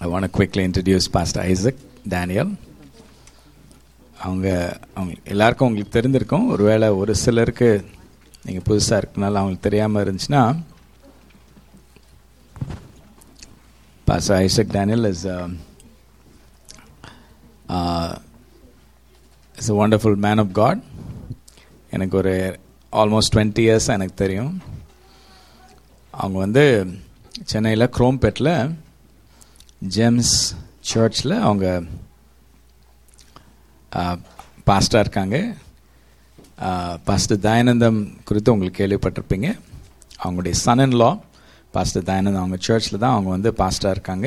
I want to quickly introduce Pastor Isaac Daniel. அவங்க அவங்க எல்லாருக்கும் உங்களுக்கு தெரிஞ்சிருக்கும் ஒருவேளை ஒரு சிலருக்கு நீங்கள் புதுசாக இருக்கனால அவங்களுக்கு தெரியாமல் இருந்துச்சுன்னா Pastor Isaac Daniel is um, uh, is a wonderful man of God. எனக்கு ஒரு ஆல்மோஸ்ட் டுவெண்ட்டி இயர்ஸ் எனக்கு தெரியும் அவங்க வந்து சென்னையில் குரோம்பேட்டில் ஜேம்ஸ் சர்ச்சில் அவங்க பாஸ்டாக இருக்காங்க பாஸ்டர் தயானந்தம் குறித்து உங்களுக்கு கேள்விப்பட்டிருப்பீங்க அவங்களுடைய son in law pastor Dayanandam அவங்க சர்ச்சில் தான் அவங்க வந்து பாஸ்டாக இருக்காங்க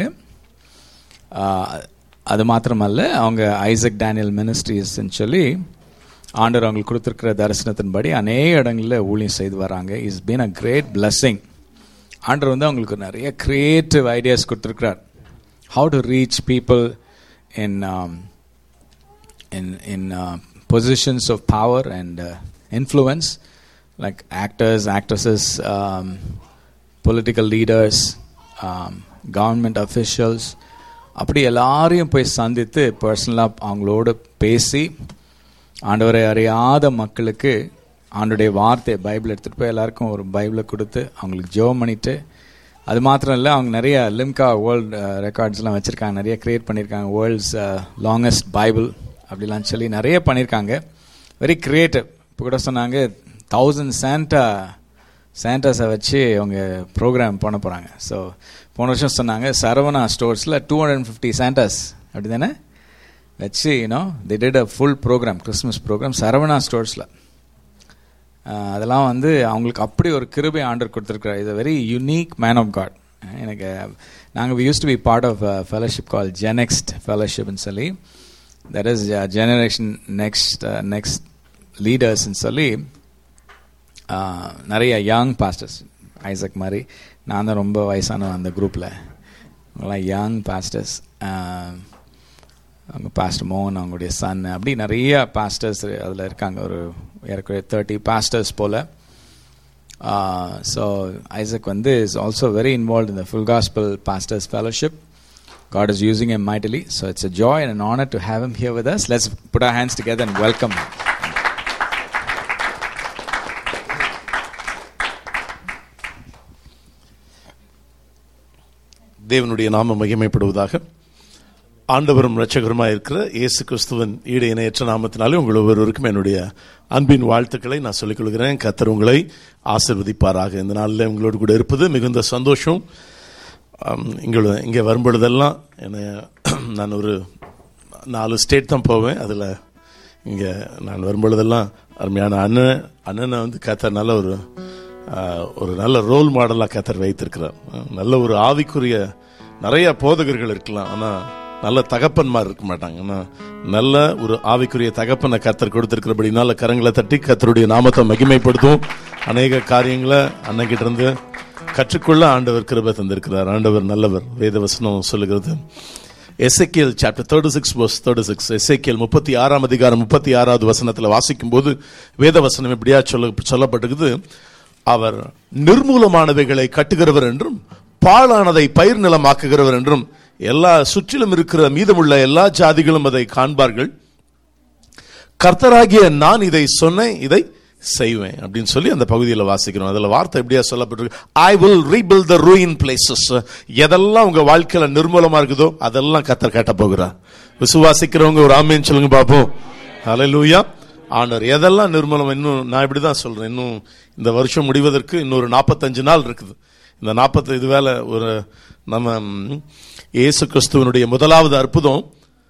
அது மாத்திரமல்ல அவங்க ஐசக் டேனியல் மினிஸ்ட்ரிஸ்ன்னு சொல்லி ஆண்டவர் அவங்களுக்கு கொடுத்துருக்கிற தரிசனத்தின்படி அநேக இடங்களில் ஊழியம் செய்து வராங்க is been a great blessing ஆண்டவர் வந்து அவங்களுக்கு நிறைய க்ரியேட்டிவ் ஐடியாஸ் கொடுத்துருக்கிறார் how to reach people in in in positions of power and influence like actors actresses political leaders government officials அப்படி எல்லாரையும் போய் சந்தித்து பர்சனலாக அவங்களோட பேசி ஆண்டவரை அறியாத மக்களுக்கு ஆண்டுடைய வார்த்தை பைபிள் எடுத்துகிட்டு போய் எல்லாருக்கும் ஒரு பைபிளை கொடுத்து அவங்களுக்கு ஜோம் பண்ணிட்டு அது மாத்திரம் இல்லை அவங்க நிறைய லிம்கா வேர்ல்டு ரெக்கார்ட்ஸ்லாம் வச்சுருக்காங்க நிறைய க்ரியேட் பண்ணியிருக்காங்க வேர்ல்ட்ஸ் லாங்கஸ்ட் பைபிள் அப்படிலாம் சொல்லி நிறைய பண்ணியிருக்காங்க வெரி க்ரியேட்டிவ் இப்போ கூட சொன்னாங்க தௌசண்ட் சாண்டா சாண்டாஸை வச்சு அவங்க ப்ரோக்ராம் பண்ண போகிறாங்க ஸோ போன வருஷம் சொன்னாங்க சரவணா ஸ்டோர்ஸில் two hundred and fifty Santas அப்படி தானே வச்சு you know they did a full program Christmas program Saravana ஸ்டோர்ஸில் அதெல்லாம் வந்து அவங்களுக்கு அப்படி ஒரு கிருபை ஆண்டர் கொடுத்துருக்குறாரு இது very unique man of God எனக்கு நாங்கள் use to be part of fellowship call GenNext ஃபெலோஷிப்னு சொல்லி that is generation next next லீடர்ஸ்ன்னு சொல்லி நிறைய யங் பாஸ்டர்ஸ் ஐசக் மாதிரி நான் தான் ரொம்ப வயசானவன் அந்த குரூப்பில் அவங்களாம் யங் பாஸ்டர்ஸ் அவங்க பாஸ்டர் மோகன் அவங்களுடைய சன் அப்படி நிறைய பாஸ்டர்ஸ் அதில் இருக்காங்க ஒரு ஏறக்குறைய தேர்ட்டி பாஸ்டர்ஸ் போல் ஸோ ஐசக் வந்து is also very involve in the full gospel pastors fellowship God is using him mightily. So it's a joy and an honor to have him here with us. Let's put our hands together and welcome him. தேவனுடைய நாம மகிமைப்படுவதாக ஆண்டவரும் இரட்சகருமாக இருக்கிற இயேசு கிறிஸ்துவன் ஈடு இணையற்ற நாமத்தினாலே உங்கள் ஒவ்வொருவருக்கும் என்னுடைய அன்பின் வாழ்த்துக்களை நான் சொல்லிக் கொள்கிறேன் கத்தர் உங்களை ஆசிர்வதிப்பாராக இந்த நாளில் உங்களோடு கூட இருப்பது மிகுந்த சந்தோஷம் இங்கே இங்கே வரும்பொழுதெல்லாம் என்னை நான் ஒரு நாலு ஸ்டேட் தான் போவேன் அதில் இங்கே நான் வரும்பொழுதெல்லாம் அருமையான அண்ணன் அண்ணனை வந்து கத்தர் நல்ல ஒரு ஒரு நல்ல ரோல் மாடலாக கத்தர் வைத்திருக்கிறார் நல்ல ஒரு ஆவிக்குரிய நிறைய போதகர்கள் இருக்கலாம் ஆனால் நல்ல தகப்பன்மார் இருக்க மாட்டாங்க ஆனால் நல்ல ஒரு ஆவிக்குரிய தகப்பனை கத்தர் கொடுத்திருக்கிறபடினால கரங்களை தட்டி கத்தருடைய நாமத்தை மகிமைப்படுத்தும் அநேக காரியங்களை அன்னைக்கிட்ட இருந்து கற்றுக்கொள்ள ஆண்டவர் கிருபை தந்திருக்கிறார் ஆண்டவர் நல்லவர் வேதவசனம் சொல்லுகிறது Ezekiel chapter thirty six verse thirty six Ezekiel முப்பத்தி ஆறாம் அதிகாரம் முப்பத்தி ஆறாவது வசனத்தில் வாசிக்கும் போது வேதவசனம் எப்படியா சொல்ல சொல்லப்பட்டிருக்குது அவர் நிர்மூலமானவைகளை கட்டுகிறவர் என்றும் பாழானதை பயிர் நிலமாக்குகிறவர் என்றும் எல்லா சுற்றிலும் இருக்கிற மீதமுள்ள எல்லா ஜாதிகளும் அதை காண்பார்கள் கர்த்தராகிய நான் இதை சொன்னேன் இதை செய்வேன் அப்படின்னு சொல்லி அந்த பகுதியில் வாசிக்கிறோம் அதில் வார்த்தை எப்படியா சொல்லப்பட்டிருக்கு I will rebuild the ruin places எதெல்லாம் உங்க வாழ்க்கையில நிர்மூலமா இருக்குதோ அதெல்லாம் கத்தர் கட்ட போகிறார் விசுவாசிக்கிறவங்க ஒரு ஆமேன்னு சொல்லுங்க பார்ப்போம் ஹalleluya ஆண்டவர் எதெல்லாம் நிர்மூலம் இன்னும் நான் இப்படி தான் சொல்றேன் இன்னும் இந்த வருஷம் முடிவதற்கு இன்னொரு நாற்பத்தஞ்சு நாள் இருக்குது இந்த நாற்பத்தி இது வேலை ஒரு நம்ம இயேசு கிறிஸ்துவனுடைய முதலாவது அற்புதம்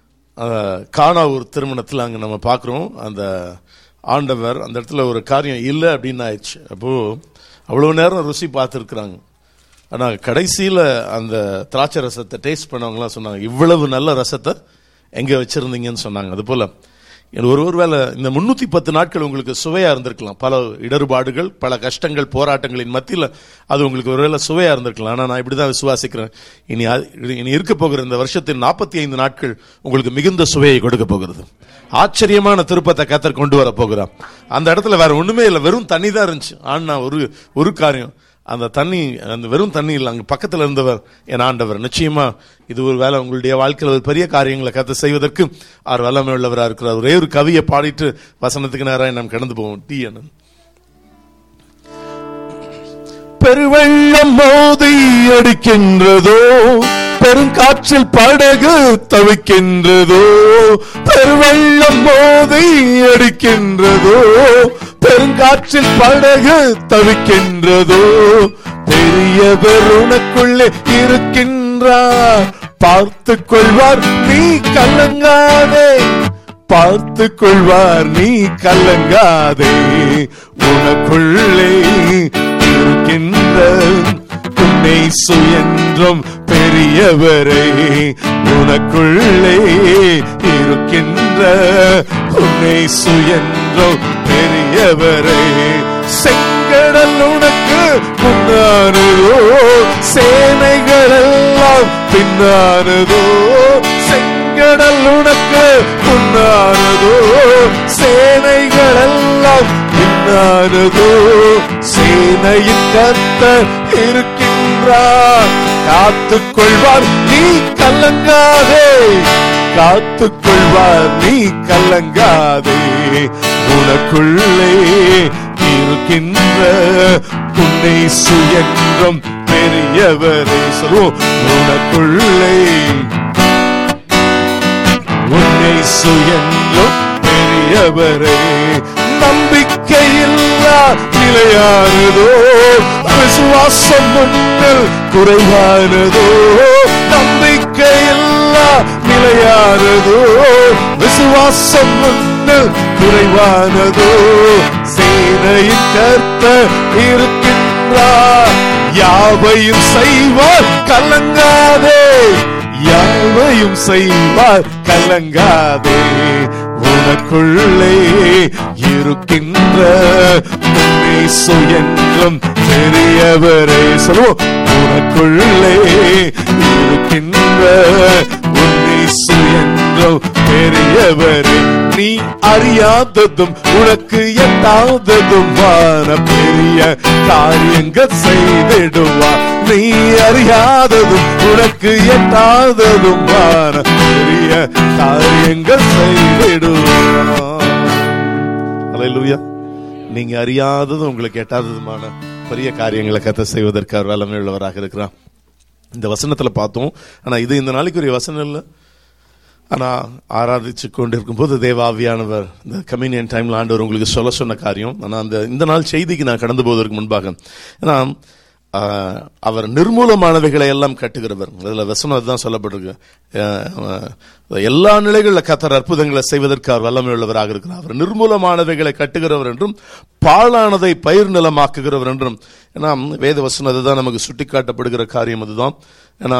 காணா ஒரு திருமணத்தில் அங்கே நம்ம பார்க்குறோம் அந்த ஆண்டவர் அந்த இடத்துல ஒரு காரியம் இல்லை அப்படின்னு ஆயிடுச்சு அப்போ அவ்வளோ நேரம் ருசி பார்த்துருக்குறாங்க ஆனால் கடைசியில் அந்த திராட்சை ரசத்தை டேஸ்ட் பண்ணவங்களாம் சொன்னாங்க இவ்வளவு நல்ல ரசத்தை எங்கே வச்சுருந்தீங்கன்னு சொன்னாங்க அதுபோல் ஒரு ஒருவேளை இந்த முன்னூத்தி பத்து நாட்கள் உங்களுக்கு சுவையா இருந்திருக்கலாம் பல இடர்பாடுகள் பல கஷ்டங்கள் போராட்டங்களின் மத்தியில் அது உங்களுக்கு ஒருவேளை சுவையா இருந்திருக்கலாம் ஆனால் நான் இப்படிதான் விசுவாசிக்கிறேன் இனி இனி இருக்க போகிற இந்த வருஷத்தின் நாற்பத்தி ஐந்து நாட்கள் உங்களுக்கு மிகுந்த சுவையை கொடுக்க போகிறது ஆச்சரியமான திருப்பத்தை கத்தர் கொண்டு வர போகிறான் அந்த இடத்துல வேற ஒண்ணுமே இல்லை வெறும் தண்ணி தான் இருந்துச்சு ஆனா ஒரு ஒரு காரியம் அந்த தண்ணி அந்த வெறும் தண்ணி இல்லை அங்க பக்கத்துல இருந்தவர் என் ஆண்டவர் நிச்சயமா இது ஒரு வேலை உங்களுடைய வாழ்க்கையில் ஒரு பெரிய காரியங்களை கத்து செய்வதற்கு அவர் வல்லமை உள்ளவராக இருக்கிறார் ஒரே ஒரு கவியை பாடிட்டு வசனத்துக்கு நேராக நாம் கடந்து போவோம் டி அண்ணன் பெருவெள்ளம் மோதி அடிக்கின்றதோ பெருங்காற்றில் படகு தவிக்கின்றதோ பெருவெள்ளம் மோதி அடிக்கின்றதோ பெருங்காற்றில் படகு தவிக்கின்றதோ பெரியவர் உனக்குள்ளே இருக்கின்றார் பார்த்து கொள்வார் நீ கலங்காதே பார்த்து கொள்வார் நீ கலங்காதே உனக்குள்ளே இருக்கின்ற உன்னை சுயன்றும் பெரியவரே உனக்குள்ளே இருக்கின்ற உன்னை சுயன்றும் பெரியவரே செங்கடல் உனக்கு முன்னானதோ சேனைகள் எல்லாம் பின்னானதோ செங்கடல் உனக்கு முன்னானதோ சேனைகள் எல்லாம் பின்னானதோ சேனையின் கர்த்தர் இருக்கின்றார் காத்துக் கொள்வார் நீ கலங்காதே காத்துக் கொள்வார் நீ கலங்காதே உனக்குள்ளே இருக்கின்ற உன்னை சுயன்றும் பெரியவரை சொல்லுவோம் உனக்குள்ளே உன்னை சுயன்றும் பெரியவரே நம்பிக்கையில்லா நிலையானதோ விசுவாசம் முன்னில் குறைவானதோ நம்பிக்கையில்லா நிலையானதோ விசுவாசம் முன்னில் குறைவானதோ சேனையின் கர்த்த இருக்கின்றார் யாவையும் செய்வார் கலங்காதே யாவையும் செய்வார் கலங்காதே உனக்குள்ளே இருக்கின்ற உன்னை சுயன்றும் பெரியவரே சொல்லுவோம் உனக்குள்ளே இருக்கின்ற உன்னை சுயன்றும் பெரியவரே நீ அறியாததும் உனக்கு எட்டாததும் வான பெரிய காரியங்கள் செய்திடுவார் நீ அறியாததும் உனக்கு எட்டாததும் வான பெரிய காரியங்கள் செய்திடுவார் அல்லேலூயா நீங்க அறியாதது உங்களுக்கு எட்டாததுமான பெரிய காரியங்களை கத்த செய்வதற்கு அவர் வல்லமை உள்ளவராக இருக்கிறார் இந்த வசனத்துல பார்த்தோம் ஆனா இது இந்த நாளைக்கு ஒரு வசனம் இல்லை ஆனா ஆராதிச்சு கொண்டிருக்கும் போது தேவாவியானவர் இந்த கம்யூனியன் டைம்ல ஆண்டவர் உங்களுக்கு சொல்ல சொன்ன காரியம் ஆனா அந்த இந்த நாள் செய்திக்கு நான் கடந்து போவதற்கு முன்பாக ஏன்னா ஆஹ், அவர் நிர்மூலமானவைகளை எல்லாம் கட்டுகிறவர் அதுல வசனம் அதுதான் சொல்லப்பட்டிருக்கு ஆஹ், எல்லா நிலைகளில் கத்தர் அற்புதங்களை செய்வதற்கு அவர் வல்லமை உள்ளவராக இருக்கிறார் அவர் நிர்மூலமானவைகளை கட்டுகிறவர் என்றும் பாழானதை பயிர் நிலமாக்குகிறவர் என்றும் ஏன்னா வேத வசனம் அதுதான் நமக்கு சுட்டிக்காட்டப்படுகிற காரியம் அதுதான் ஏன்னா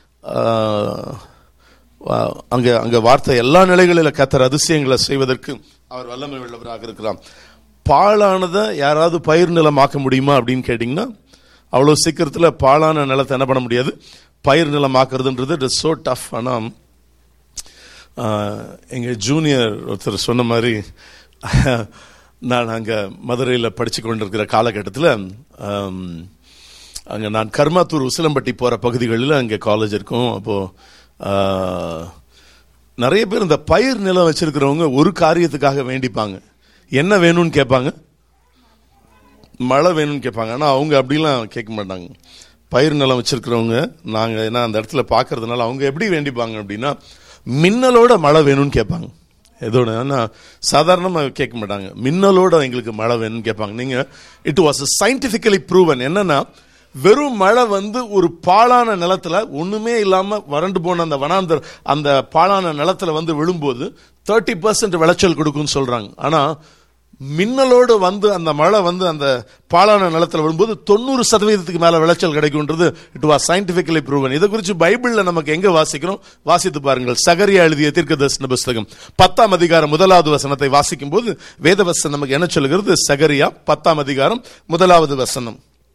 ஆஹ், வா- அங்க அங்க வார்த்தை எல்லா நிலைகளில கத்தர் அதிசயங்களை செய்வதற்கு அவர் வல்லமை உள்ளவராக இருக்கிறார் பாழானதை யாராவது பயிர் நிலமாக்க முடியுமா அப்படின்னு கேட்டீங்கன்னா அவ்வளவு சீக்கிரத்துல பாழான நிலத்தை என்ன பண்ண முடியாது பயிர் நிலமாக்குறதுன்றது இட் இஸ் சோ டஃப் ஆனா ஆஹ், எங்க ஜூனியர் ஒருத்தர் சொன்ன மாதிரி நான் அங்க மதுரையில் படிச்சு கொண்டிருக்கிற காலகட்டத்தில் அங்க நான் கர்மாத்தூர் உசிலம்பட்டி போற பகுதிகளில் அங்க காலேஜ் இருக்கும் அப்போ ஆஹ், நிறைய பேர் இந்த பயிர் நிலம் வச்சிருக்கிறவங்க ஒரு காரியத்துக்காக வேண்டிப்பாங்க என்ன வேணும்னு கேட்பாங்க மழை வேணும்னு கேட்பாங்க ஆனா அவங்க அப்படிலாம் கேட்க மாட்டாங்க பயிர் நிலம் வச்சிருக்கிறவங்க நாங்க ஏன்னா அந்த இடத்துல பார்க்கறதுனால அவங்க எப்படி வேண்டிப்பாங்க அப்படின்னா மின்னலோட மழை வேணும்னு கேட்பாங்க எதோட ஆனா சாதாரணமா கேட்க மாட்டாங்க மின்னலோட எங்களுக்கு மழை வேணும்னு கேட்பாங்க நீங்க இட் வாஸ் சயின்டிபிக்கலி ப்ரூவன் என்னன்னா வெறும் மழை வந்து ஒரு பாழான நிலத்துல ஒண்ணுமே இல்லாம வறண்டு போன அந்த வனாந்தர் அந்த பாழான நிலத்துல வந்து விழும்போது தேர்ட்டி பர்சன்ட் விளைச்சல் கொடுக்கும்னு சொல்றாங்க ஆனா மின்னலோடு வந்து அந்த மழை வந்து அந்த பாலான நிலத்தில் விழும்போது தொண்ணூறு சதவீதத்துக்கு மேல விளைச்சல் கிடைக்கும்ன்றது இட் வாஸ் சயின்டிபிக்கலி ப்ரூவன் இதை குறித்து பைபிள்ல நமக்கு எங்க வாசிக்கிறோம் வாசித்து பாருங்கள் சகரியா எழுதிய தீர்க்கதர்சன புஸ்தகம் பத்தாம் அதிகாரம் முதலாவது வசனத்தை வாசிக்கும் போது வேதவசனம் நமக்கு என்ன சொல்லுகிறது சகரியா பத்தாம் அதிகாரம் முதலாவது வசனம்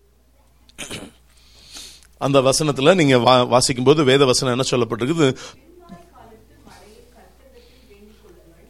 அந்த வசனத்துல நீங்க வா- வாசிக்கும் போது வேத வசனம் என்ன சொல்லப்பட்டிருக்குது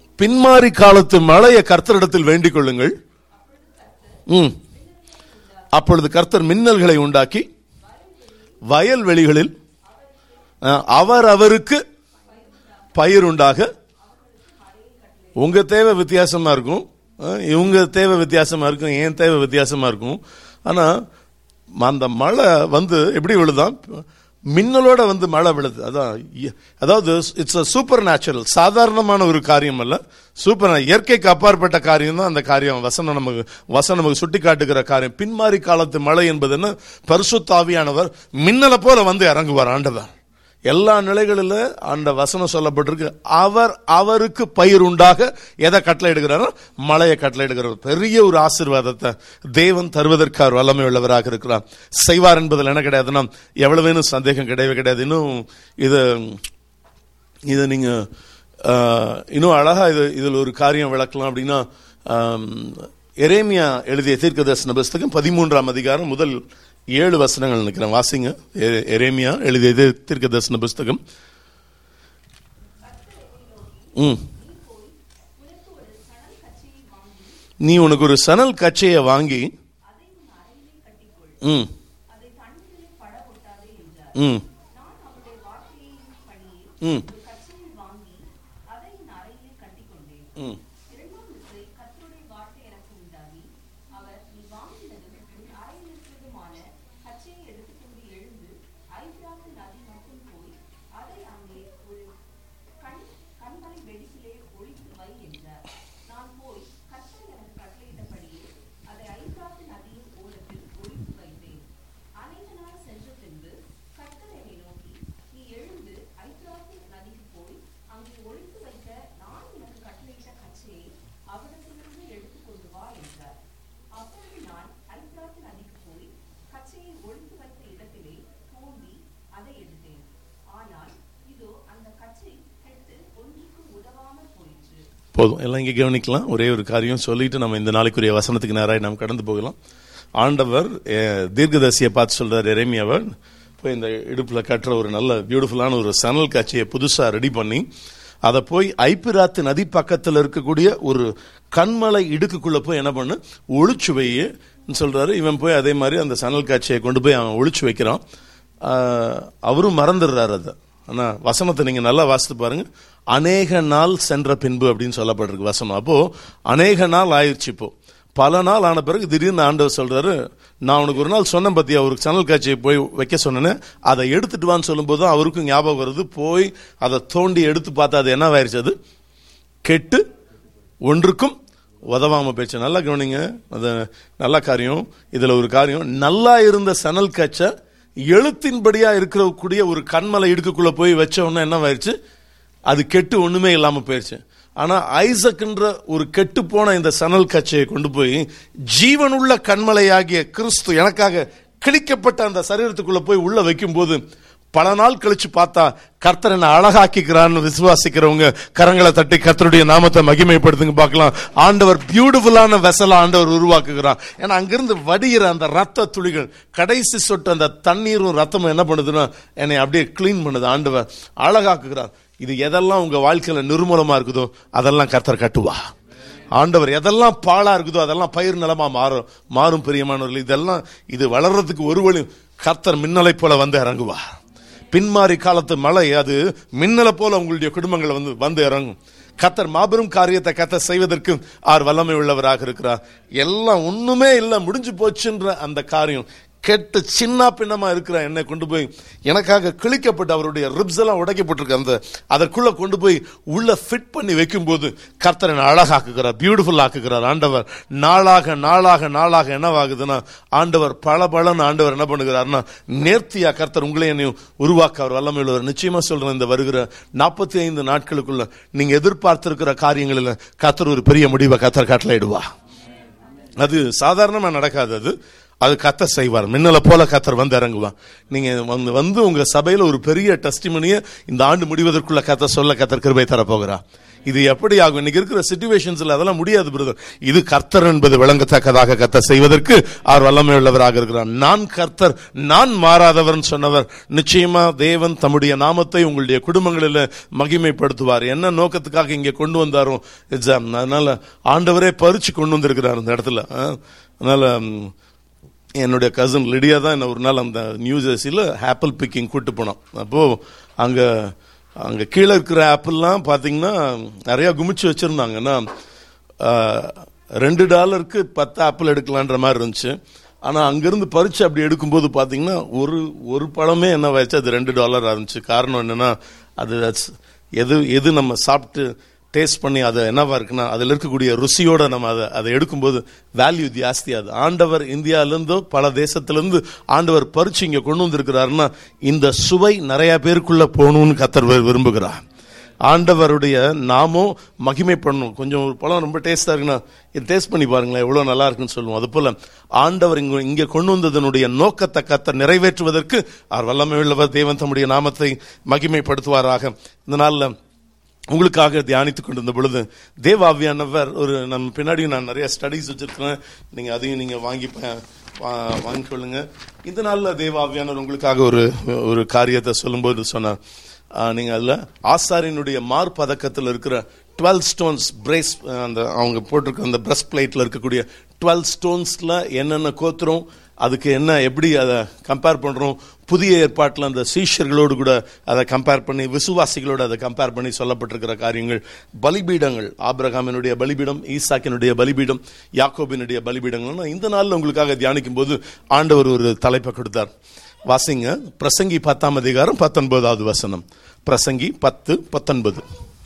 பின்மாறி காலத்து மழையை கர்த்தரிடத்தில் வேண்டிக் கொள்ளுங்கள் ம். அப்பொழுது கர்த்தர் மின்னல்களை உண்டாக்கி வயல்வெளிகளில் அஹ், அவர் அவருக்கு பயிர் உண்டாக உங்க தேவை வித்தியாசமா இருக்கும் அஹ், இவங்க தேவை வித்தியாசமா இருக்கும் என் தேவை வித்தியாசமா இருக்கும் ஆனா அந்த மழை வந்து எப்படி விழுதான் மின்னலோட வந்து மழை விழுது அதான் இ- அதாவது இட்ஸ் அ சூப்பர் நேச்சுரல் சாதாரணமான ஒரு காரியம் அல்ல சூப்பர் இயற்கைக்கு அப்பாற்பட்ட காரியம் தான் அந்த காரியம் வசனம் நமக்கு வசனம் நமக்கு சுட்டி காட்டுகிற காரியம் பின்மாறி காலத்து மழை என்பது என்ன பரிசுத்தாவியானவர் மின்னலை போல வந்து இறங்குவார் ஆண்டவர் எல்லா நிலைகளில் அந்த வசனம் சொல்லப்பட்டிருக்கு அவர் அவருக்கு பயிர் உண்டாக எதை கட்டளை எடுக்கிறாரோ மழையை கட்டளை எடுக்கிறார் பெரிய ஒரு ஆசீர்வாதத்தை தேவன் தருவதற்கு அவர் வல்லமை உள்ளவராக இருக்கிறார் செய்வார் என்பதில் என்ன கிடையாதுன்னா எவ்வளவுன்னு சந்தேகம் கிடையவே கிடையாது இன்னும் இது இதை நீங்க ஆஹ், இன்னும் அழகா இது இதில் ஒரு காரியம் விளக்கலாம் அப்படின்னா ஆம், எரேமியா எழுதிய தீர்க்கதர்சன புஸ்தகம் பதிமூன்றாம் அதிகாரம் முதல் ஏழு வசனங்கள் நினைக்கிறேன் வாசிங்க எ- எரேமியா எழுதிய இது தீர்க்கதர்சன புஸ்தகம் ம் நீ உனக்கு ஒரு சணல் கச்சையை வாங்கி ம் அதை தண்ணீரில் பட ஒட்டாதே என்றார் ம் நான் அவருடைய வார்த்தையின் படியே ம் ஒரு கச்சையை வாங்கி அதை என் அறையிலே கட்டிக்கொண்டேன் ம் இரண்டாம் திசை கர்த்தருடைய வார்த்தை எனக்கு உண்டாகி அவர் நீ வாங்கினதும் உன் அறையில் இருக்கிறதுமான கச்சையை எடுத்துக்கொண்டு எழுந்து ஐபிராத்து நதி மட்டும் போய் அதை அங்கே ஒரு கண் கண்மலை வெடிப்பிலே ஒழித்து வை என்றார் நான் போய் கர்த்தர் எனக்கு கட்டளையிட்டபடியே அதை ஐபிராத்து நதியின் ஓரத்தில் ஒழித்து வைத்தேன் அநேக நாள் சென்ற பின்பு கர்த்தர் என்னை நோக்கி நீ எழுந்து ஐபிராத்து நதிக்கு போய் அங்கே ஒழித்து வைக்க நான் எனக்கு கட்டளையிட்ட கச்சையை அவ்விடத்திலிருந்து எடுத்துக் கொண்டு வா என்றார் அப்பொழுது நான் ஐபிராத்து நதிக்கு போய் கச்சையை ஒழித்து வைத்த இடத்திலே தோண்டி அதை எடுத்தேன் ஆனால் இதோ அந்த கச்சை கெட்டு ஒன்றுக்கும் உதவாமல் போயிற்று போதும் எல்லாம் இங்கே கவனிக்கலாம் ஒரே ஒரு காரியம் சொல்லிட்டு நம்ம இந்த நாளைக்குரிய வசனத்துக்கு நேராக நாம் கடந்து போகலாம் ஆண்டவர் அஹ், தீர்க்கதரிசியை பார்த்து சொல்றார் எரேமியாவர் போய் இந்த இடுப்புல கட்டுற ஒரு நல்ல பியூட்டிஃபுல்லான ஒரு சணல் காட்சியை புதுசா ரெடி பண்ணி அதை போய் ஐப்பிராத்து நதி பக்கத்தில் இருக்கக்கூடிய ஒரு கண்மலை இடுக்குக்குள்ள போய் என்ன பண்ணு ஒளிச்சு வையே சொல்றாரு இவன் போய் அதே மாதிரி அந்த சணல் காட்சியை கொண்டு போய் அவன் ஒளிச்சு வைக்கிறான் ஆஹ், அவரும் மறந்துடுறாரு அதை ஆனா வசனத்தை நீங்க நல்லா வாசித்து பாருங்க அநேக நாள் சென்ற பின்பு அப்படின்னு சொல்லப்பட்டிருக்கு வசனம் அப்போ அநேக நாள் ஆயிடுச்சு இப்போ பல நாள் ஆன பிறகு திடீர்னு ஆண்டவர் சொல்றாரு நான் உனக்கு ஒரு நாள் சொன்னேன் பத்தியா அவருக்கு சணல் காட்சியை போய் வைக்க சொன்னேன் அதை எடுத்துட்டு வான்னு சொல்லும்போது தான் அவருக்கும் ஞாபகம் வருது போய் அதை தோண்டி எடுத்து பார்த்தா அது என்னவாயிருச்சு அது கெட்டு ஒன்றுக்கும் உதவாம போயிடுச்சு நல்லா கவனிங்க அது நல்ல காரியம் இதுல ஒரு காரியம் நல்லா இருந்த சணல் காய்ச்ச எழுத்தின்படியா இருக்கக்கூடிய ஒரு கண்மலை இடுக்குள்ள போய் வச்ச உடனே என்னவாயிருச்சு அது கெட்டு ஒண்ணுமே இல்லாம போயிருச்சு ஆனா ஐசக்ன்ற ஒரு கெட்டு போன இந்த சணல் கச்சையை கொண்டு போய் ஜீவனுள்ள கண்மலையாகிய கிறிஸ்து எனக்காக கிழிக்கப்பட்ட அந்த சரீரத்துக்குள்ள போய் உள்ள வைக்கும்போது பல நாள் கழிச்சு பார்த்தா கர்த்தர் என்ன அழகாக்கிக்கிறான்னு விசுவாசிக்கிறவங்க கரங்களை தட்டி கர்த்தருடைய நாமத்தை மகிமைப்படுத்துங்க பார்க்கலாம் ஆண்டவர் பியூட்டிஃபுல்லான வெசல ஆண்டவர் உருவாக்குகிறார் ஏன்னா அங்கிருந்து வடிகிற அந்த ரத்த துளிகள் கடைசி சொட்டு அந்த தண்ணீரும் ரத்தமும் என்ன பண்ணுதுன்னா என்னை அப்படியே க்ளீன் பண்ணுது ஆண்டவர் அழகாக்குகிறார் இது எதெல்லாம் உங்க வாழ்க்கையில நிர்மூலமா இருக்குதோ அதெல்லாம் கர்த்தர் கட்டுவா ஆண்டவர் எதெல்லாம் பாழா இருக்குதோ அதெல்லாம் பயிர் நிலமா மாறும் மாறும் பிரியமானவர்கள் இதெல்லாம் இது வளர்றதுக்கு ஒரு வழி கர்த்தர் மின்னலை போல வந்து இறங்குவார் பின்மாறி காலத்து மழை அது மின்னலை போல உங்களுடைய குடும்பங்களை வந்து வந்து இறங்கும் கத்தர் மாபெரும் காரியத்தை கத்தர் செய்வதற்கு ஆர் வல்லமை உள்ளவராக இருக்கிறார் எல்லாம் ஒண்ணுமே இல்லை முடிஞ்சு போச்சுன்ற அந்த காரியம் கெட்டு சின்ன பின்னமா இருக்கிற என்னை கொண்டு போய் எனக்காக கிழிக்கப்பட்டு அவருடைய ரிப்ஸ் எல்லாம் உடைக்கப்பட்டிருக்கு அந்த அதற்குள்ள கொண்டு போய் உள்ள ஃபிட் பண்ணி வைக்கும்போது கர்த்தர் என்னை அழகாக்குகிறார் பியூட்டிஃபுல் ஆக்குகிறார் ஆண்டவர் நாளாக நாளாக நாளாக என்னவாகுதுன்னா ஆண்டவர் பல பலன்னு ஆண்டவர் என்ன பண்ணுகிறார்னா நேர்த்தியா கர்த்தர் உங்களே என்னையும் உருவாக்க அவர் வல்லமை உள்ளவர் நிச்சயமா சொல்றேன் இந்த வருகிற நாற்பத்தி ஐந்து நாட்களுக்குள்ள நீங்க எதிர்பார்த்திருக்கிற காரியங்களில் கர்த்தர் ஒரு பெரிய முடிவை கர்த்தர் கட்டளையிடுவா அது சாதாரணமா நடக்காது அது அது கத்த செய்வார் மின்னலை போல கத்தர் வந்து இறங்குவான் நீங்க வந்து வந்து உங்க சபையில ஒரு பெரிய டெஸ்டிமனியை இந்த ஆண்டு முடிவதற்குள்ள கத்த சொல்ல கத்தர் கிருபை தரப்போகிறா இது எப்படி ஆகும் இன்னைக்கு இருக்கிற சிச்சுவேஷன்ஸ்ல அதெல்லாம் முடியாது பிரதர் இது கர்த்தர் என்பது விளங்கத்தக்கதாக கத்த செய்வதற்கு அவர் வல்லமை உள்ளவராக இருக்கிறார் நான் கர்த்தர் நான் மாறாதவர் சொன்னவர் நிச்சயமா தேவன் தம்முடைய நாமத்தை உங்களுடைய குடும்பங்களில் மகிமைப்படுத்துவார் என்ன நோக்கத்துக்காக இங்க கொண்டு வந்தாரோ எக்ஸாம் அதனால ஆண்டவரே பறிச்சு கொண்டு வந்திருக்கிறார் இந்த இடத்துல ஆ? அதனால ம், என்னுடைய கசின் லிடியா தான் என்ன ஒரு நாள் அந்த நியூ ஜெர்சியில் ஆப்பிள் பிக்கிங் கூட்டு போனோம் அப்போது அங்கே அங்கே கீழே இருக்கிற ஆப்பிள்லாம் பார்த்தீங்கன்னா நிறையா குமிச்சு வச்சுருந்தாங்கன்னா ரெண்டு டாலருக்கு பத்து ஆப்பிள் எடுக்கலான்ற மாதிரி இருந்துச்சு ஆனால் அங்கேருந்து பறித்து அப்படி எடுக்கும்போது பார்த்தீங்கன்னா ஒரு ஒரு பழமே என்ன வச்சு அது ரெண்டு டாலர் இருந்துச்சு காரணம் என்னென்னா அது that's- எது எது நம்ம சாப்பிட்டு டேஸ்ட் பண்ணி அது என்னவா இருக்குன்னா அதில் இருக்கக்கூடிய ருசியோட நம்ம அதை அதை எடுக்கும்போது வேல்யூ ஜாஸ்தி அது ஆண்டவர் இந்தியாவிலேருந்தோ பல தேசத்திலேருந்து ஆண்டவர் பறிச்சு இங்கே கொண்டு வந்திருக்கிறாருன்னா இந்த சுவை நிறைய பேருக்குள்ள போகணும்னு கத்தர் வி- விரும்புகிறார் ஆண்டவருடைய நாமும் மகிமை பண்ணணும் கொஞ்சம் ஒரு பழம் ரொம்ப டேஸ்டா இருக்குன்னா இது டேஸ்ட் பண்ணி பாருங்களேன் எவ்வளவு நல்லா இருக்குன்னு சொல்லுவோம் அது போல ஆண்டவர் இங்க இங்க கொண்டு வந்ததனுடைய நோக்கத்தை கத்த நிறைவேற்றுவதற்கு அவர் வல்லமை உள்ளவர் தேவன் தம்முடைய நாமத்தை மகிமைப்படுத்துவாராக இந்த நாள்ல உங்களுக்காக தியானித்துக் கொண்டிருந்த பொழுது தேவாவியானவர் ஒரு நம்ம பின்னாடி நான் நிறைய ஸ்டடிஸ் வச்சிருக்கிறேன் நீங்க அதையும் நீங்க வாங்கி ப- வா- வாங்கிக்கொள்ளுங்க இந்த நாள்ல தேவாவியானவர் உங்களுக்காக ஒரு ஒரு காரியத்தை சொல்லும்போது சொன்னார் ஆஹ், நீங்க அதுல ஆசாரியனுடைய மார்பதக்கத்தில் இருக்கிற டுவெல் ஸ்டோன்ஸ் பிரேஸ் அந்த அவங்க போட்டிருக்க அந்த பிரஸ்ட் பிளேட்ல இருக்கக்கூடிய டுவெல் ஸ்டோன்ஸ்ல என்னென்ன கோத்துறோம் அதுக்கு என்ன எப்படி அதை கம்பேர் பண்றோம் புதிய ஏற்பாட்டில் அந்த சீஷர்களோடு கூட அதை கம்பேர் பண்ணி விசுவாசிகளோடு அதை கம்பேர் பண்ணி சொல்லப்பட்டிருக்கிற காரியங்கள் பலிபீடங்கள் ஆபிரகாமினுடைய பலிபீடம் ஈசாக்கினுடைய பலிபீடம் யாக்கோபினுடைய பலிபீடங்கள் இந்த நாளில் உங்களுக்காக தியானிக்கும் போது ஆண்டவர் ஒரு தலைப்பை கொடுத்தார் வாசிங்க பிரசங்கி பத்தாம் அதிகாரம் பத்தொன்பதாவது வசனம் பிரசங்கி பத்து பத்தொன்பது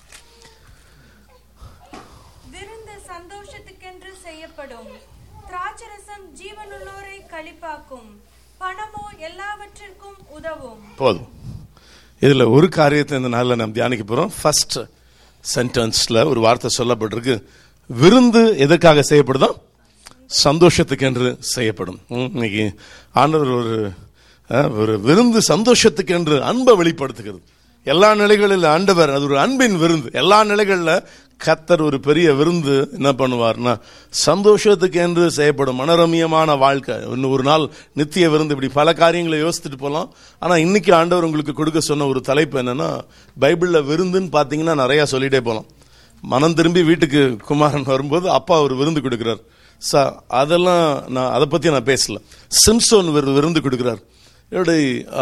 விருந்து சந்தோஷத்துக்கென்று செய்யப்படும் திராட்சரசம் ஜீவனுள்ளோரை களிப்பாக்கும் பணமோ எல்லாவற்றிற்கும் உதவும் போதும் இதுல ஒரு காரியத்தை இந்த நாளில் நாம் தியானிக்க போறோம் ஃபர்ஸ்ட் சென்டென்ஸ்ல ஒரு வார்த்தை சொல்லப்பட்டிருக்கு விருந்து எதற்காக செய்யப்படுதோ சந்தோஷத்துக்கு என்று செய்யப்படும் ம், இன்னைக்கு ஆண்டவர் ஒரு அஹ், ஒரு விருந்து சந்தோஷத்துக்கு என்று அன்பை வெளிப்படுத்துகிறது எல்லா நிலைகளில் ஆண்டவர் அது ஒரு அன்பின் விருந்து எல்லா நிலைகளில் கத்தர் ஒரு பெரிய விருந்து என்ன பண்ணுவார்னா சந்தோஷத்துக்கு என்று செய்யப்படும் மனரமியமான வாழ்க்கை இன்னும் ஒரு நாள் நித்திய விருந்து இப்படி பல காரியங்களை யோசித்துட்டு போகலாம் ஆனா இன்னைக்கு ஆண்டவர் உங்களுக்கு கொடுக்க சொன்ன ஒரு தலைப்பு என்னன்னா பைபிள்ல விருந்துன்னு பாத்தீங்கன்னா நிறைய சொல்லிட்டே போகலாம் மனம் திரும்பி வீட்டுக்கு குமாரன் வரும்போது அப்பா ஒரு விருந்து கொடுக்கிறார் ச அதெல்லாம் நான் அதை பத்தி நான் பேசல சிம்சோன் ஒரு விருந்து கொடுக்கிறார் எப்படி ஆ,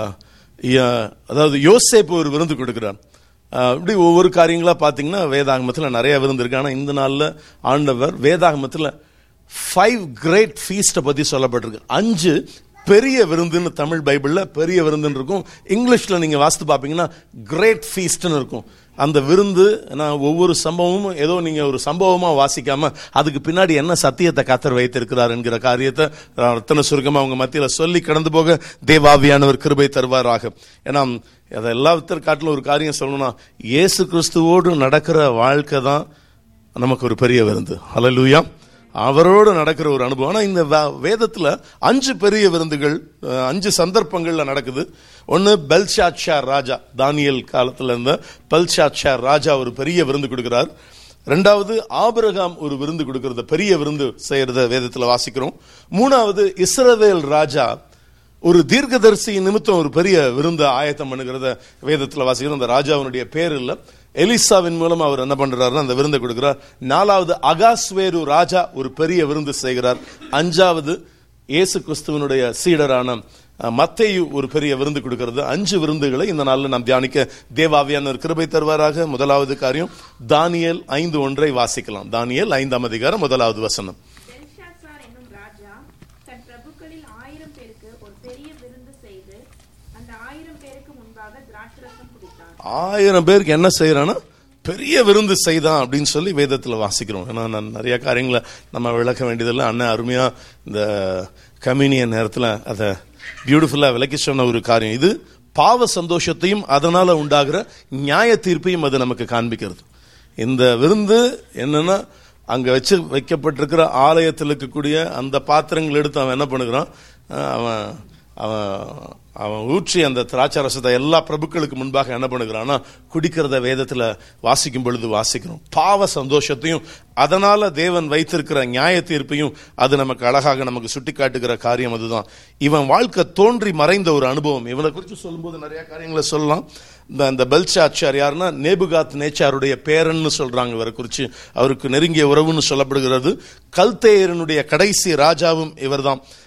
யா- அதாவது யோசேப்பு ஒரு விருந்து கொடுக்கிறார் ஆ, இப்படி ஒவ்வொரு காரியங்களா பாத்தீங்கன்னா வேதாகமத்துல நிறைய விருந்து இருக்கு ஆனா இந்த நாள்ல ஆண்டவர் வேதாகமத்துல ஃபைவ் கிரேட் ஃபீஸ்ட பத்தி சொல்லப்பட்டிருக்கு அஞ்சு பெரிய விருந்துன்னு தமிழ் பைபிள்ல பெரிய விருந்துன்னு இருக்கும் இங்கிலீஷ்ல நீங்க வாசித்து பாப்பீங்கன்னா கிரேட் ஃபீஸ்ட்னு இருக்கும் அந்த விருந்து நான் ஒவ்வொரு சம்பவமும் ஏதோ நீங்க ஒரு சம்பவமா வாசிக்காம அதுக்கு பின்னாடி என்ன சத்தியத்தை கத்தர் வைத்திருக்கிறார் என்கிற காரியத்தை நான் ரத்தன சுருக்கமா அவங்க மத்தியில சொல்லி கடந்து போக தேவாவியானவர் கிருபை தருவாராக ஏன்னா அதை எல்லாத்திற்கு காட்டிலும் ஒரு காரியம் சொல்லணும்னா இயேசு கிறிஸ்துவோடு நடக்கிற வாழ்க்கை தான் நமக்கு ஒரு பெரிய விருந்து ஹalleluya அவரோடு நடக்கிற ஒரு அனுபவம் ஆனா இந்த வே- வேதத்துல அஞ்சு பெரிய விருந்துகள் அஹ், அஞ்சு சந்தர்ப்பங்கள்ல நடக்குது ஒன்னு பெல்ஷாட்ஷார் ராஜா தானியல் காலத்துல இருந்த பெல்ஷாட்ஷார் ராஜா ஒரு பெரிய விருந்து கொடுக்கிறார் ரெண்டாவது ஆபிரகாம் ஒரு விருந்து கொடுக்கறத பெரிய விருந்து செய்யறத வேதத்துல வாசிக்கிறோம் மூணாவது இஸ்ரவேல் ராஜா ஒரு தீர்க்கதரிசி நிமித்தம் ஒரு பெரிய விருந்து ஆயத்தம் பண்ணுகிறத வேதத்துல வாசிக்கிறோம் அந்த ராஜாவினுடைய பேர் இல்ல எலிசாவின் மூலம் அவர் என்ன பண்றாருன்னா அந்த விருந்தை கொடுக்கிறார் நாலாவது அகாஸ்வேரு ராஜா ஒரு பெரிய விருந்து செய்கிறார் அஞ்சாவது இயேசு கிறிஸ்துவனுடைய சீடரான அஹ், மத்தேயு ஒரு பெரிய விருந்து கொடுக்கிறது அஞ்சு விருந்துகளை இந்த நாளில் நாம் தியானிக்க தேவாவியான ஒரு கிருபை தருவாராக முதலாவது காரியம் தானியேல் ஐந்து ஒன்றை வாசிக்கலாம் தானியேல் ஐந்தாம் அதிகாரம் முதலாவது வசனம் பெல்ஷாத்சார் என்னும் ராஜா தன் பிரபுக்களில் ஆயிரம் பேருக்கு ஒரு பெரிய விருந்து செய்து அந்த ஆயிரம் பேருக்கு முன்பாக திராட்சரசம் குடித்தான் ஆயிரம் பேருக்கு என்ன செய்யறான்னா பெரிய விருந்து செய்தான் அப்படின்னு சொல்லி வேதத்துல வாசிக்கிறோம் ஏன்னா நான் நிறைய காரியங்களை நம்ம விளக்க வேண்டியதில்லை அண்ணன் அருமையா இந்த கம்யூனியன் நேரத்துல அதை பியூட்டிஃபுல்லா விளக்கி சொன்ன ஒரு காரியம் இது பாவ சந்தோஷத்தையும் அதனால உண்டாகிற நியாய தீர்ப்பையும் அது நமக்கு காண்பிக்கிறது இந்த விருந்து என்னன்னா அங்க வச்சு வைக்கப்பட்டிருக்கிற ஆலயத்தில் இருக்கக்கூடிய அந்த பாத்திரங்கள் எடுத்து அவன் என்ன பண்ணுகிறான் அஹ் அவன் அவன் அவன் ஊற்றி அந்த திராட்சை ரசத்தை எல்லா பிரபுக்களுக்கு முன்பாக என்ன பண்ணுகிறான்னா குடிக்கிறத வேதத்துல வாசிக்கும் பொழுது வாசிக்கிறோம் பாவ சந்தோஷத்தையும் அதனால தேவன் வைத்திருக்கிற நியாய தீர்ப்பையும் அது நமக்கு அழகாக நமக்கு சுட்டி காட்டுகிற காரியம் அதுதான் இவன் வாழ்க்கை தோன்றி மறைந்த ஒரு அனுபவம் இவனை குறித்து சொல்லும்போது நிறைய காரியங்களை சொல்லலாம் இந்த இந்த பெல்சாச்சார் யாருன்னா நேபுகாத் நேச்சாருடைய பேரன்னு சொல்றாங்க இவரை குறித்து அவருக்கு நெருங்கிய உறவுன்னு சொல்லப்படுகிறது கல்தேயரனுடைய கடைசி ராஜாவும் இவர்தான்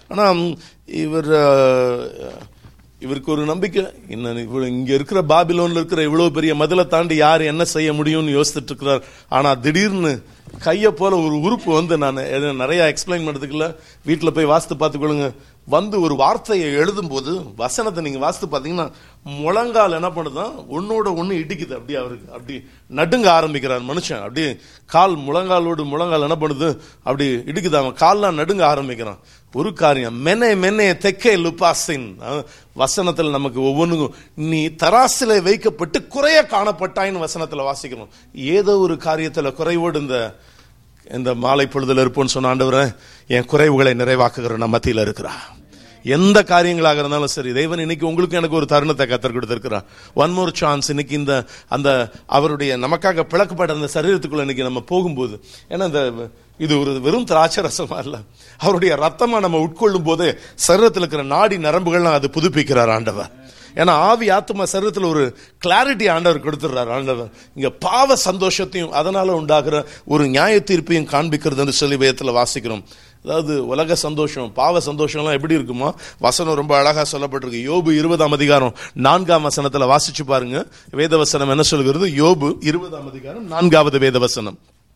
ஆனால் இவர் அஹ், இவருக்கு ஒரு நம்பிக்கை இன்னும் இவ்வளவு இங்க இருக்கிற பாபிலோன்ல இருக்கிற இவ்வளவு பெரிய மதிலை தாண்டி யார் என்ன செய்ய முடியும்னு யோசிச்சுட்டு இருக்கிறார் ஆனா திடீர்னு கையை போல ஒரு உறுப்பு வந்து நான் எது- நிறைய எக்ஸ்பிளைன் பண்ணதுக்குள்ள வீட்டில் போய் வாஸ்து பார்த்துக்கொள்ளுங்க வந்து ஒரு வார்த்தையை எழுதும்போது வசனத்தை நீங்க வாஸ்து பார்த்தீங்கன்னா முழங்கால் என்ன பண்ணுதான் ஒன்னோட ஒண்ணு இடிக்குது அப்படி அவருக்கு அப்படி நடுங்க ஆரம்பிக்கிறார் மனுஷன் அப்படி கால் முழங்காலோடு முழங்கால் என்ன பண்ணுது அப்படி இடிக்குது அவன் கால்லாம் நடுங்க ஆரம்பிக்கிறான் ஒரு காரியம் மெனே மெனே தெக்கே லுபாசின் அஹ், வசனத்துல நமக்கு ஒவ்வொன்றுக்கும் நீ தராசில வைக்கப்பட்டு குறைய காணப்பட்டாயின்னு வசனத்துல வாசிக்கணும் ஏதோ ஒரு காரியத்துல குறைவோடு இந்த இந்த மாலை பொழுதுல இருப்போம்னு சொன்ன ஆண்டவரே என் குறைவுகளை நிறைவாக்குகிற நம்ம மத்தியில இருக்கிறா எந்த காரியங்களாக இருந்தாலும் சரி தேவன் இன்னைக்கு உங்களுக்கு எனக்கு ஒரு தருணத்தை கத்தர் கொடுத்திருக்கிறார் ஒன் மோர் சான்ஸ் இன்னைக்கு இந்த அந்த அவருடைய நமக்காக பிளக்கப்பட்ட அந்த சரீரத்துக்குள்ள இன்னைக்கு நம்ம போகும்போது ஏன்னா இந்த இது ஒரு வெறும் திராட்சை ரசமா இல்ல அவருடைய ரத்தமா நம்ம உட்கொள்ளும் போது சரீரத்தில் இருக்கிற நாடி நரம்புகள்லாம் அது புதுப்பிக்கிறார் ஆண்டவர் ஏன்னா ஆவி ஆத்மா சரீரத்தில் ஒரு கிளாரிட்டி ஆண்டவர் கொடுத்துடுறார் ஆண்டவர் இங்க பாவ சந்தோஷத்தையும் அதனால உண்டாகிற ஒரு நியாய தீர்ப்பையும் காண்பிக்கிறதுன்னு சொல்லி வேதத்தில் வாசிக்கிறோம் அதாவது உலக சந்தோஷம் பாவ சந்தோஷம்லாம் எப்படி இருக்குமோ வசனம் ரொம்ப அழகா சொல்லப்பட்டிருக்கு யோபு இருபதாம் அதிகாரம் நான்காம் வசனத்துல வாசிச்சு பாருங்க வேத வசனம் என்ன சொல்கிறது யோபு இருபதாம் அதிகாரம் நான்காவது வேத வசனம்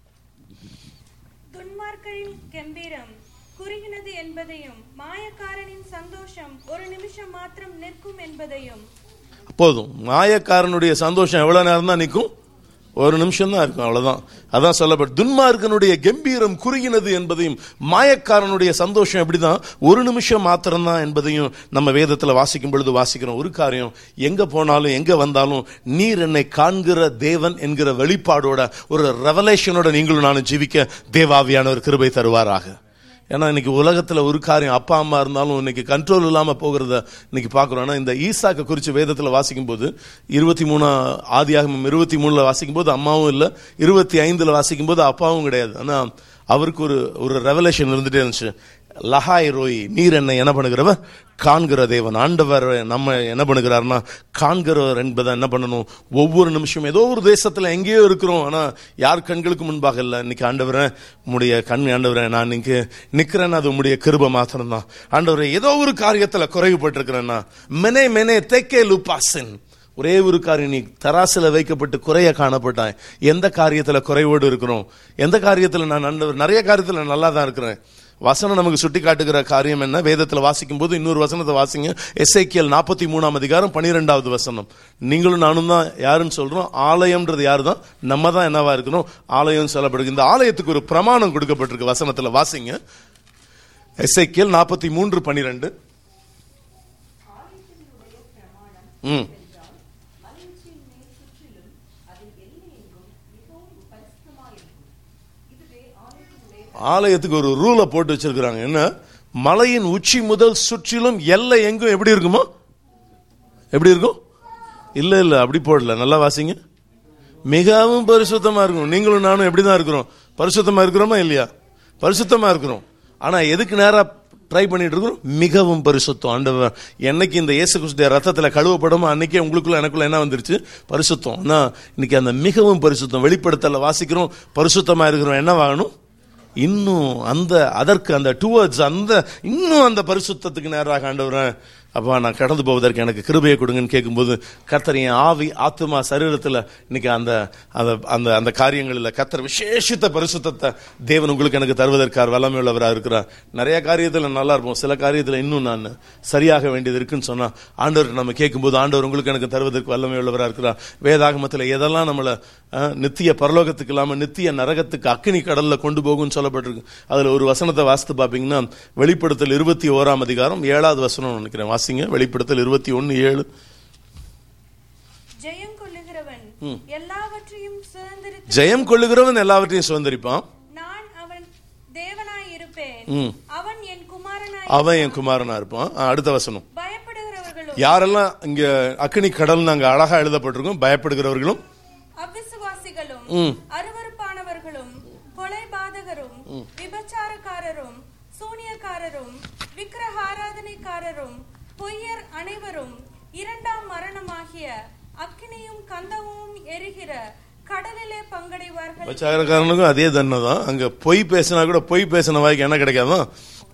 துன்மார்க்கரின் கெம்பீரம் குறுகினது என்பதையும் மாயக்காரனின் சந்தோஷம் ஒரு நிமிஷம் மாத்திரம் நிற்கும் என்பதையும் போதும் மாயக்காரனுடைய சந்தோஷம் எவ்வளவு நேரம் தான் நிற்கும் ஒரு நிமிஷம் தான் இருக்கும் அவ்வளவுதான் அதான் சொல்லப்பட்டு துன்மார்க்கனுடைய கம்பீரம் குறுகினது என்பதையும் மாயக்காரனுடைய சந்தோஷம் எப்படிதான் ஒரு நிமிஷம் மாத்திரம்தான் என்பதையும் நம்ம வேதத்துல வாசிக்கும் பொழுது வாசிக்கிறோம் ஒரு காரியம் எங்க போனாலும் எங்க வந்தாலும் நீர் என்னை காண்கிற தேவன் என்கிற வெளிப்பாடோட ஒரு ரெவலேஷனோட நீங்களும் நானும் ஜீவிக்க தேவாவியானவர் கிருபை தருவாராக ஏன்னா இன்னைக்கு உலகத்துல ஒரு காரியம் அப்பா அம்மா இருந்தாலும் இன்னைக்கு கண்ட்ரோல் இல்லாம போகிறத இன்னைக்கு பாக்குறோம் ஆனா இந்த ஈசாக்க குறித்து வேதத்துல வாசிக்கும் போது இருபத்தி மூணா ஆதியாகமம் இருபத்தி மூணுல வாசிக்கும் போது அம்மாவும் இல்ல இருபத்தி ஐந்துல வாசிக்கும் போது அப்பாவும் கிடையாது ஆனா அவருக்கு ஒரு ஒரு ரெவலேஷன் இருந்துட்டே இருந்துச்சு லஹாய் ரோய் நீர் என்னை என்ன பண்ணுகிறவர் காண்கிற தேவன் ஆண்டவர் நம்ம என்ன பண்ணுகிறார்னா காண்கிறவர் என்பதை என்ன பண்ணணும் ஒவ்வொரு நிமிஷம் ஏதோ ஒரு தேசத்துல எங்கேயோ இருக்கிறோம் ஆனா யார் கண்களுக்கு முன்பாக இல்லை இன்னைக்கு ஆண்டவரே உம்முடைய கண் ஆண்டவரே நான் இங்கே நிக்கிறேன் அது உம்முடைய கிருப மாத்திரம் தான் ஆண்டவரே ஏதோ ஒரு காரியத்துல குறைவுபட்டிருக்கிறேன்னா மெனே மெனே தெக்கே லுபாசின் ஒரே ஒரு காரியம் நீ தராசுல வைக்கப்பட்டு குறைய காணப்பட்டாய் எந்த காரியத்துல குறைவோடு இருக்கிறோம் எந்த காரியத்துல நான் ஆண்டவர் நிறைய காரியத்துல நல்லா தான் இருக்கிறேன் வசனம் நமக்கு சுட்டி காட்டுகிற காரியம் என்ன வேதத்துல வாசிக்கும் போது இன்னொரு வசனத்தை வாசிங்க எஸ்ஐக்கியல் நாற்பத்தி மூணாம் அதிகாரம் பனிரெண்டாவது வசனம் நீங்களும் நானும் தான் யாருன்னு சொல்றோம் ஆலயம்ன்றது யாரு தான் நம்ம தான் என்னவா இருக்கிறோம் ஆலயம் சொல்லப்படுது இந்த ஆலயத்துக்கு ஒரு பிரமாணம் கொடுக்கப்பட்டிருக்கு வசனத்துல வாசிங்க எஸ்ஐக்கியல் நாற்பத்தி மூன்று பனிரெண்டு ஆலயத்தினுடைய பிரமாணம் ம் என்றால் மலையுச்சியின் மேல் சுற்றிலும் அதன் எல்லையெங்கும் மிகவும் பரிசுத்தமாயிருக்கும் இதுவே ஆலயத்தினுடைய ஆலயத்துக்கு ஒரு ரூலை போட்டு வச்சிருக்கிறாங்க என்ன மலையின் உச்சி முதல் சுற்றிலும் எல்லை எங்கும் எப்படி இருக்குமோ எப்படி இருக்கும் இல்ல இல்ல அப்படி போடல நல்லா வாசிங்க மிகவும் பரிசுத்தமா இருக்கும் நீங்களும் நானும் எப்படிதான் இருக்கிறோம் பரிசுத்தமா இருக்கிறோமா இல்லையா பரிசுத்தமா இருக்கிறோம் ஆனா எதுக்கு நேரா ட்ரை பண்ணிட்டு இருக்கிறோம் மிகவும் பரிசுத்தம் ஆண்டவர் என்னைக்கு இந்த இயேசு கிறிஸ்துடைய ரத்தத்துல கழுவப்படுமோ அன்னைக்கே உங்களுக்குள்ள எனக்குள்ள என்ன வந்துருச்சு பரிசுத்தம் ஆனா இன்னைக்கு அந்த மிகவும் பரிசுத்தம் வெளிப்படுத்தல வாசிக்கிறோம் பரிசுத்தமா இருக்கிறோம் என்ன வாங்கணும் இன்னும் அந்த அதற்கு அந்த டுவர்ட்ஸ் அந்த இன்னும் அந்த பரிசுத்தத்துக்கு நேராக ஆண்டவரேன் அப்பா நான் கடந்து போவதற்கு எனக்கு கிருபையை கொடுங்கன்னு கேட்கும்போது கர்த்தர் என் ஆவி ஆத்மா சரீரத்தில் இன்னைக்கு அந்த அந்த அந்த அந்த காரியங்களில் கர்த்தர் விசேஷித்த பரிசுத்தத்தை தேவன் உங்களுக்கு எனக்கு தருவதற்கார் வல்லமை உள்ளவராக இருக்கிறார் நிறைய காரியத்தில் நல்லா இருப்போம் சில காரியத்தில் இன்னும் நான் சரியாக வேண்டியது இருக்குன்னு சொன்னா ஆண்டவர் நம்ம கேட்கும்போது ஆண்டவர் உங்களுக்கு எனக்கு தருவதற்கு வல்லமை உள்ளவராக இருக்கிறார் வேதாகமத்தில் எதெல்லாம் நம்மளை அஹ், நித்திய பரலோகத்துக்கு இல்லாமல் நித்திய நரகத்துக்கு அக்கினி கடல்ல கொண்டு போகும்னு சொல்லப்பட்டிருக்கு அதுல ஒரு வசனத்தை வாசித்து பார்ப்பீங்கன்னா வெளிப்படுத்தல் இருபத்தி ஓராம் அதிகாரம் ஏழாவது வசனம் நினைக்கிறேன் வாசிங்க வெளிப்படுத்தல் இருபத்தி ஒன்னு ஏழு ஜெயம் கொள்ளுகிறவன் எல்லாவற்றையும் சுதந்திரித்து ஜெயம் கொள்ளுகிறவன் எல்லாவற்றையும் சுதந்திரிப்பான் நான் அவன் தேவனாய் இருப்பேன் ம். அவன் என் குமாரனாய் அவன் என் குமாரனா இருப்பான் ஆ, அடுத்த வசனம் பயப்படுகிறவர்களும் யாரெல்லாம் இங்க அக்கினி கடல் அங்க அழகா எழுதப்பட்டிருக்கும் பயப்படுகிறவர்களும் அவிசுவாசிகளும் அருவருப்பானவர்களும் கொலைபாதகரும் விபச்சாரக்காரரும் சூனியக்காரரும் விக்கிரகாராதனைக்காரரும் பொய்யர் அனைவரும் இரண்டாம் மரணமாகிய அக்கினியும் கந்தமும் எரிகிற கடலிலே பங்கடைவார்கள் பச்சாகரக்காரனுக்கும் அதே தண்டனை தான் அங்க பொய் பேசினா கூட பொய் பேசின வாய்க்கு என்ன கிடைக்காதான்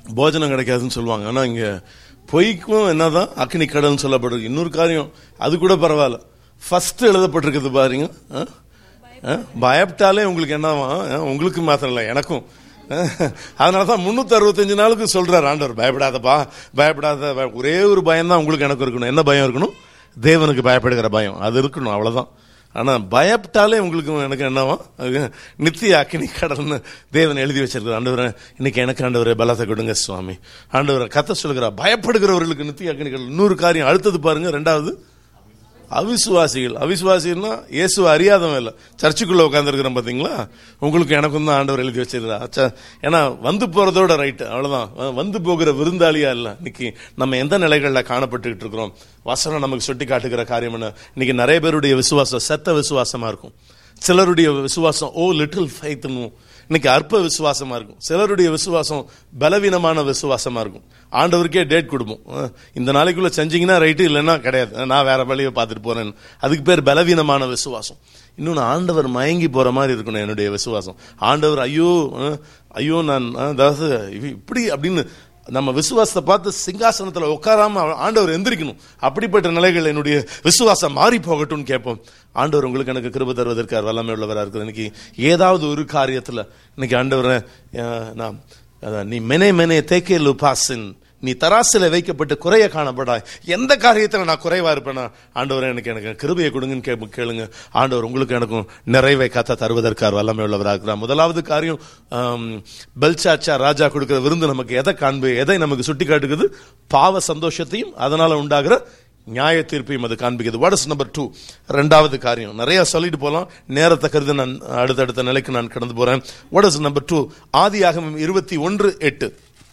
போஜனம் கிடைக்காதுன்னு சொல்லுவாங்க ஆனா இங்க பொய்க்கும் என்னதான் அக்னி கடல்னு சொல்லப்படுறது இன்னொரு காரியம் அது கூட பரவாயில்ல ஃபர்ஸ்ட் எழுதப்பட்டிருக்குது பாருங்க ஆ? ஆ? பயப்பட்டாலே உங்களுக்கு என்னவா ஆ? உங்களுக்கு மாத்திரம் இல்லை எனக்கும் அதனால தான் முன்னூத்தி அறுபத்தஞ்சு நாளுக்கு சொல்றாரு ஆண்டவர் பயப்படாதப்பா பயப்படாத பய- ஒரே ஒரு பயம் தான் உங்களுக்கு எனக்கு இருக்கணும் என்ன பயம் இருக்கணும் தேவனுக்கு பயப்படுகிற பயம் அது இருக்கணும் அவ்வளவுதான் ஆனா பயப்பட்டாலே உங்களுக்கு எனக்கு என்னவா அது நித்திய அக்கினி கடல்னு தேவன் எழுதி வச்சிருக்கிற ஆண்டவரே இன்னைக்கு எனக்கு ஆண்டவரே பலத்தை கொடுங்க சுவாமி ஆண்டவரை கத்த சொல்லுகிறா பயப்படுகிறவர்களுக்கு நித்திய அக்கினி கடல் இன்னொரு காரியம் அடுத்தது பாருங்க ரெண்டாவது அவிசுவாசிகள் அவிசுவாசிகள்னா இயேசுவை அறியாதவன் இல்லை சர்ச்சுக்குள்ள உட்காந்துருக்கிறோம் பாத்தீங்களா உங்களுக்கு எனக்கும் தான் ஆண்டவர் எழுதி வச்சிருந்தா அச்சா ஏன்னா வந்து போறதோட ரைட்டு அவ்வளவுதான் வ- வந்து போகிற விருந்தாளியா இல்ல இன்னைக்கு நம்ம எந்த நிலைகள்ல காணப்பட்டுக்கிட்டு இருக்கிறோம் வசனம் நமக்கு சுட்டி காட்டுகிற காரியம் என்ன இன்னைக்கு நிறைய பேருடைய விசுவாசம் செத்த விசுவாசமா இருக்கும் சிலருடைய விசுவாசம் ஓ லிட்டில் ஃபைத்னும் இன்னைக்கு அற்ப விசுவாசமா இருக்கும் சிலருடைய விசுவாசம் பலவீனமான விசுவாசமா இருக்கும் ஆண்டவருக்கே டேட் கொடுப்போம் அஹ், இந்த நாளைக்குள்ள செஞ்சீங்கன்னா ரைட்டு இல்லைன்னா கிடையாது நான் வேற வழியை பார்த்துட்டு போறேன் அதுக்கு பேர் பலவீனமான விசுவாசம் இன்னொன்னு ஆண்டவர் மயங்கி போற மாதிரி இருக்கணும் என்னுடைய விசுவாசம் ஆண்டவர் ஐயோ அஹ், ஐயோ நான் அஹ், அதாவது இவ- இப்படி அப்படின்னு நம்ம விசுவாசத்தை பார்த்து சிங்காசனத்துல உட்காராம ஆண்டவர் எந்திரிக்கணும் அப்படிப்பட்ட நிலைகள் என்னுடைய விசுவாசம் மாறி போகட்டும்னு கேட்போம் ஆண்டவர் உங்களுக்கு எனக்கு கிருப தருவதற்கு வல்லமை உள்ளவரா இருக்குது இன்னைக்கு ஏதாவது ஒரு காரியத்துல இன்னைக்கு ஆண்டவரை அஹ், நான் அதான், நீ மெனே மெனே தேக்கே லுபாசின் நீ தராசில வைக்கப்பட்டு குறைய காணப்படாய் எந்த காரியத்துல நான் குறைவா இருப்பேனா ஆண்டவர் எனக்கு எனக்கு கிருபையை கொடுங்கன்னு கே கேளுங்க ஆண்டவர் உங்களுக்கு எனக்கும் நிறைவை காத்த தருவதற்கார் வல்லமை உள்ளவராக இருக்கிறார் முதலாவது காரியம் ஆம், பெல்சாச்சா ராஜா கொடுக்கிற விருந்து நமக்கு எதை காண்பு எதை நமக்கு சுட்டி காட்டுகிறது பாவ சந்தோஷத்தையும் அதனால உண்டாகிற நியாய தீர்ப்பையும் அது காண்பிக்கிறது வாட் இஸ் நம்பர் டூ ரெண்டாவது காரியம் நிறைய சொல்லிட்டு போலாம் நேரத்தை கருதி நான் அடுத்தடுத்த நிலைக்கு நான் கடந்து போறேன் வாட் இஸ் நம்பர் டூ ஆதியாகமம் இருபத்தி ஒன்று எட்டு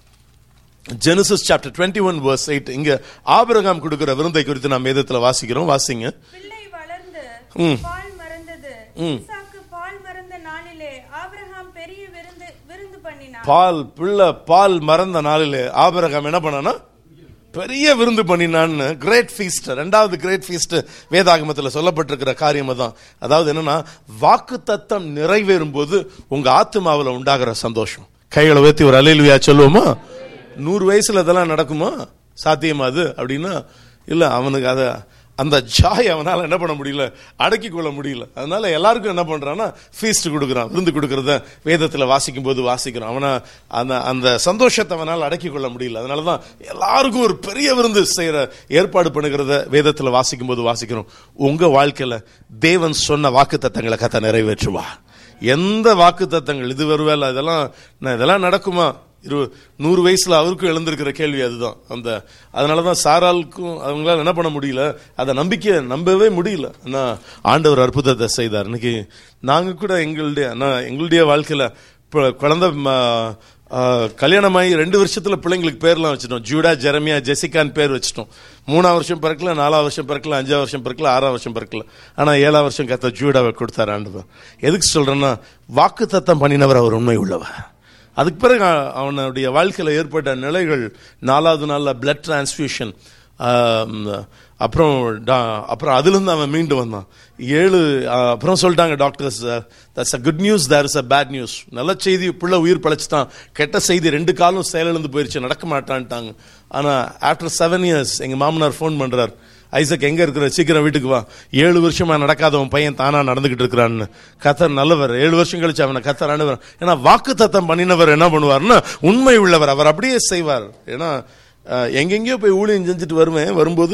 Genesis chapter twenty one verse eight இங்க ஆபிரகாம் கொடுக்கிற விருந்தை குறித்து நாம் வேதத்துல வாசிக்கிறோம் வாசிங்க பிள்ளை வளர்ந்து ம். பால் மறந்தது ஈசாக்கு பால் மறந்த நாளிலே ஆபிரகாம் பெரிய விருந்து விருந்து பண்ணினான் பால் பிள்ளை பால் மறந்த நாளிலே ஆபிரகாம் என்ன பண்ணானா பெரிய விருந்து பண்ணினான்னு கிரேட் ஃபீஸ்ட் ரெண்டாவது கிரேட் ஃபீஸ்ட் வேதாகமத்துல சொல்லப்பட்டிருக்கிற காரியம் தான் அதாவது என்னன்னா வாக்கு தத்தம் நிறைவேறும் போது உங்க ஆத்மாவுல உண்டாகிற சந்தோஷம் கைகளை உயர்த்தி ஒரு அலையிலுயா சொல்லுவோமா நூறு வயசுல இதெல்லாம் நடக்குமா சாத்தியமா அது அப்படின்னா இல்ல அவனுக்கு அத அந்த ஜாய் அவனால என்ன பண்ண முடியல அடக்கி கொள்ள முடியல அதனால எல்லாருக்கும் என்ன பண்றான்னா ஃபீஸ்ட் கொடுக்குறான் விருந்து கொடுக்கறத வேதத்துல வாசிக்கும் போது வாசிக்கிறான் அவன அந்த அந்த சந்தோஷத்தை அவனால் அடக்கி கொள்ள முடியல அதனாலதான் எல்லாருக்கும் ஒரு பெரிய விருந்து செய்யற ஏற்பாடு பண்ணுகிறத வேதத்துல வாசிக்கும் போது வாசிக்கிறோம் உங்க வாழ்க்கையில தேவன் சொன்ன வாக்கு தத்தங்களை கத்த நிறைவேற்றுவா எந்த வாக்கு தத்தங்கள் இது வருவேல இதெல்லாம் நான் இதெல்லாம் நடக்குமா இரு நூறு வயசுல அவருக்கும் எழுந்திருக்கிற கேள்வி அதுதான் அந்த அதனாலதான் சாராளுக்கும் அவங்களால என்ன பண்ண முடியல அதை நம்பிக்கை நம்பவே முடியல ஆனா ஆண்டவர் அற்புதத்தை செய்தார் இன்னைக்கு நாங்க கூட எங்களுடைய நான் எங்களுடைய வாழ்க்கையில இப்ப குழந்தை ம, ஆ, கல்யாணமாகி ரெண்டு வருஷத்துல பிள்ளைங்களுக்கு பேர்லாம் வச்சிட்டோம் ஜூடா ஜெரமியா ஜெசிகான்னு பேர் வச்சிட்டோம் மூணாம் வருஷம் பிறக்கல நாலாம் வருஷம் பிறக்கல அஞ்சாம் வருஷம் பிறக்கல ஆறாம் வருஷம் பிறக்கல ஆனா ஏழாம் வருஷம் கத்த ஜூடாவை கொடுத்தாரு ஆண்டவர் எதுக்கு சொல்றேன்னா வாக்கு தத்தம் பண்ணினவர் அவர் உண்மை உள்ளவர் அதுக்கு பிறகு அ- அவனுடைய வாழ்க்கையில ஏற்பட்ட நிலைகள் நாலாவது நாள்ல பிளட் டிரான்ஸ்ஃபியூஷன் அப்புறம் டா- அப்புறம் அதுல இருந்து அவன் மீண்டு வந்தான் ஏழு அ, அப்புறம் சொல்லிட்டாங்க doctors that's a good news there is a bad news நல்ல செய்தி பிள்ளை உயிர் பழைச்சிட்டான் கெட்ட செய்தி ரெண்டு காலும் செயலிழந்து போயிருச்சு நடக்க மாட்டான்ட்டாங்க ஆனா ஆஃப்டர் செவன் இயர்ஸ் எங்க மாமனார் ஃபோன் பண்றார் ஐசக் எங்க இருக்கிற சீக்கிரம் வீட்டுக்கு வா ஏழு வருஷமா நடக்காதவன் பையன் தானா நடந்துகிட்டு இருக்கிறான்னு கத்தர் நல்லவர் ஏழு வருஷம் கழிச்சு அவனை கத்தர் ஆண்டவர் ஏன்னா வாக்கு தத்தம் பண்ணினவர் என்ன பண்ணுவார்னா உண்மை உள்ளவர் அவர் அப்படியே செய்வார் ஏன்னா அஹ், எங்கெங்கேயோ போய் ஊழியம் செஞ்சுட்டு வருவேன் வரும்போது